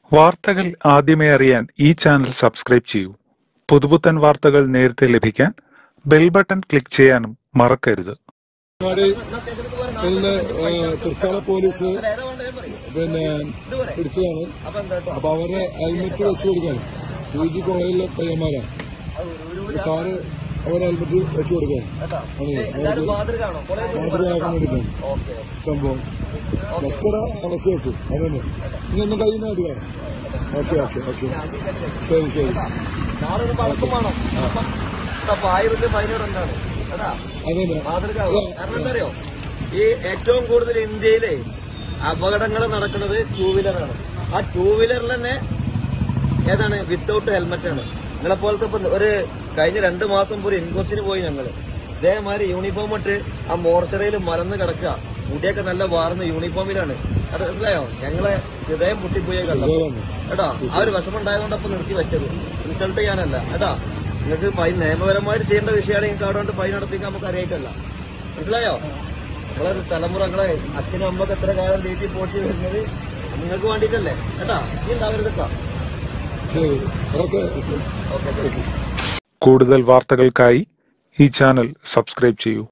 വാർത്തകൾ ആദ്യമേ അറിയാൻ ഈ ചാനൽ സബ്സ്ക്രൈബ് ചെയ്യൂ പുതുപുത്തൻ വാർത്തകൾ നേരത്തെ ലഭിക്കാൻ ബെൽ ബട്ടൺ ക്ലിക്ക് ചെയ്യാനും മറക്കരുത് അങ്ങാടി പിന്നെ തൃക്കാല പോലീസ് പിന്നെ പിടിച്ചതാണ് അപ്പൊ അവരെ ഹെൽമെറ്റ് വെച്ചു കൊടുക്കാൻ യു ജി കോളേജിലെ പയ്യന്മാരാണ് സാറ് അവരെ ഹെൽമെറ്റ് വെച്ചു കൊടുക്കാൻ മാതൃകയാക്കാൻ വേണ്ടിയിട്ടാണ് സംഭവം എത്ര കണക്ക് വെക്കും അതന്നെ ഇനി ഒന്നും കഴിയുന്ന അധികാരം ഓക്കെ ഓക്കെ ഓക്കെ ശരി ശരി നാളൊരു പഴക്കം വേണം അപ്പൊ ആയിരം രൂപ ഫൈനോടുണ്ടാണ് കേട്ടാ അതന്നെ മാതൃക കാരണം എന്താ അറിയോ ഈ ഏറ്റവും കൂടുതൽ ഇന്ത്യയിലെ അപകടങ്ങൾ നടക്കുന്നത് ടൂ വീലറാണ് ആ ടൂ വീലറിൽ തന്നെ ഏതാണ് വിത്തൗട്ട് ഹെൽമെറ്റ് ആണ് നിങ്ങളെ പോലത്തെ ഇപ്പൊ ഒരു കഴിഞ്ഞ രണ്ട് മാസം ഒരു ഇൻക്വസ്റ്റിന് പോയി ഞങ്ങള് ഇതേമാതിരി യൂണിഫോം ഇട്ട് ആ മോർച്ചറിയിൽ മലന്ന് കിടക്കുക മുടിയൊക്കെ നല്ല വാർന്ന യൂണിഫോമിലാണ് അത് മനസ്സിലായോ ഞങ്ങളെ ഹൃദയം പൊട്ടിപ്പോയ കണ്ടപ്പോ കേട്ടോ ആ ഒരു വിഷമം ഉണ്ടായതുകൊണ്ട് അപ്പൊ നിർത്തി വെച്ചത് ഇൻസൾട്ട് ചെയ്യാനല്ല കേട്ടാ നിങ്ങൾക്ക് ഫൈൻ നിയമപരമായിട്ട് ചെയ്യേണ്ട വിഷയമാണ് നിങ്ങൾക്ക് അവിടെ കൊണ്ട് ഫൈൻ അടപ്പിക്കാൻ നമുക്ക് അറിയായിട്ടല്ല മനസ്സിലായോ നിങ്ങളെ തലമുറ നിങ്ങളെ അച്ഛനും അമ്മക്ക് എത്ര കാലം തീറ്റി പോറ്റി വരുന്നത് നിങ്ങൾക്ക് വേണ്ടിയിട്ടല്ലേ കേട്ടാ ഈ ഉണ്ടാവരുത് കേട്ടോ ശരി ഓക്കെ ഓക്കെ കൂടുതൽ വാർത്തകൾക്കായി ഈ ചാനൽ സബ്സ്ക്രൈബ് ചെയ്യൂ